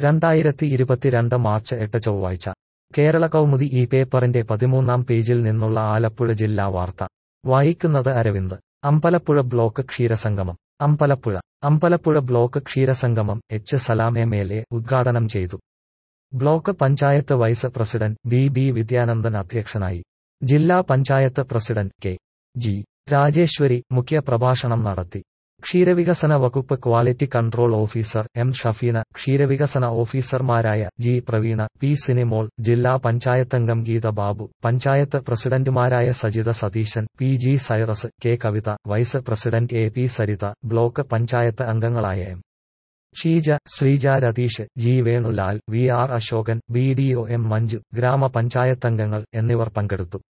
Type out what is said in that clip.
രണ്ടായിരത്തി ഇരുപത്തിരണ്ട് മാർച്ച് എട്ട് ചൊവ്വാഴ്ച കേരള കൗമുദി ഈ പേപ്പറിന്റെ പതിമൂന്നാം പേജിൽ നിന്നുള്ള ആലപ്പുഴ ജില്ലാ വാർത്ത വായിക്കുന്നത് അരവിന്ദ് അമ്പലപ്പുഴ ബ്ലോക്ക് ക്ഷീരസംഗമം അമ്പലപ്പുഴ അമ്പലപ്പുഴ ബ്ലോക്ക് ക്ഷീരസംഗമം H Salam M L A ഉദ്ഘാടനം ചെയ്തു block panchayat vice president B B Vidyanandan അധ്യക്ഷനായി ജില്ലാ panchayat president K G Rajeshwari മുഖ്യ പ്രഭാഷണം നടത്തി ക്ഷീരവികസന വകുപ്പ് quality control officer M Shafeena ക്ഷീരവികസന ഓഫീസർമാരായ ജി പ്രവീണ പി സിനിമോൾ ജില്ലാ പഞ്ചായത്തംഗം ഗീത ബാബു പഞ്ചായത്ത് പ്രസിഡന്റുമാരായ Sajitha Satheesan P G Cyrus K Kavitha vice president A P Saritha block panchayat അംഗങ്ങളായ M Sheeja Sreeja Ratheesh G Venulal V R Ashokan B D O M Manju ഗ്രാമപഞ്ചായത്തംഗങ്ങൾ എന്നിവർ പങ്കെടുത്തു